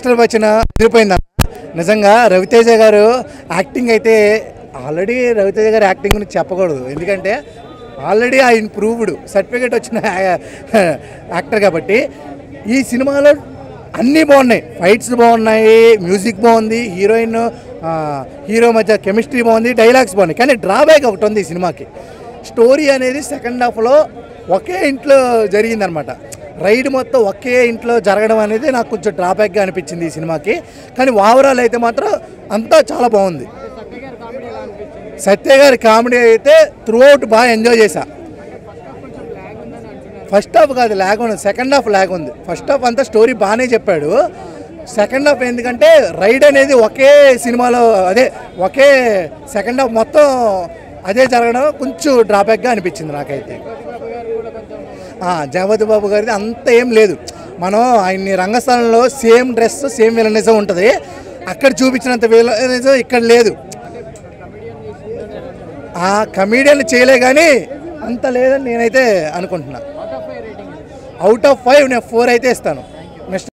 mister Bachchan అదిరిపోయింది నిజంగా రవితేజ గారు యాక్టింగ్ అయితే ఆల్రెడీ రవితేజ గారు యాక్టింగ్ గురించి చెప్పకూడదు ఎందుకంటే ఆల్రెడీ ఆయన ప్రూవ్డ్ సర్టిఫికేట్ వచ్చిన యాక్టర్ కాబట్టి ఈ సినిమాలో అన్నీ బాగున్నాయి ఫైట్స్ బాగున్నాయి మ్యూజిక్ బాగుంది హీరోయిన్ ఆ, హీరో మధ్య కెమిస్ట్రీ బాగుంది డైలాగ్స్ బాగున్నాయి కానీ డ్రాబ్యాక్ ఒకటి ఉంది ఈ సినిమాకి స్టోరీ అనేది సెకండ్ హాఫ్లో ఒకే ఇంట్లో జరిగిందనమాట రైడ్ మొత్తం ఒకే ఇంట్లో జరగడం అనేది నాకు కొంచెం డ్రాబ్యాక్గా అనిపించింది ఈ సినిమాకి కానీ ఓవరాల్ అయితే మాత్రం అంతా చాలా బాగుంది సత్య గారి కామెడీ అయితే త్రూ అవుట్ బాగా ఎంజాయ్ చేశా ఫస్ట్ హాఫ్ కాదు ల్యాగ్ ఉంది సెకండ్ హాఫ్ ల్యాగ్ ఉంది ఫస్ట్ హాఫ్ అంతా స్టోరీ బాగానే చెప్పాడు సెకండ్ హాఫ్ ఎందుకంటే రైడ్ అనేది ఒకే సినిమాలో అదే ఒకే సెకండ్ హాఫ్ మొత్తం అదే జరగడం కొంచెం డ్రాబ్యాక్గా అనిపించింది నాకైతే ఆ, జగపతి బాబు గారిది అంత ఏం లేదు మనం ఆయన్ని రంగస్థలంలో సేమ్ డ్రెస్ సేమ్ విలనిజం ఉంటుంది అక్కడ చూపించినంత విలనిజం ఇక్కడ లేదు ఆ కమీడియన్ చేయలే కానీ అంత లేదని నేనైతే అనుకుంటున్నా అవుట్ ఆఫ్ ఫైవ్ నేను ఫోర్ అయితే ఇస్తాను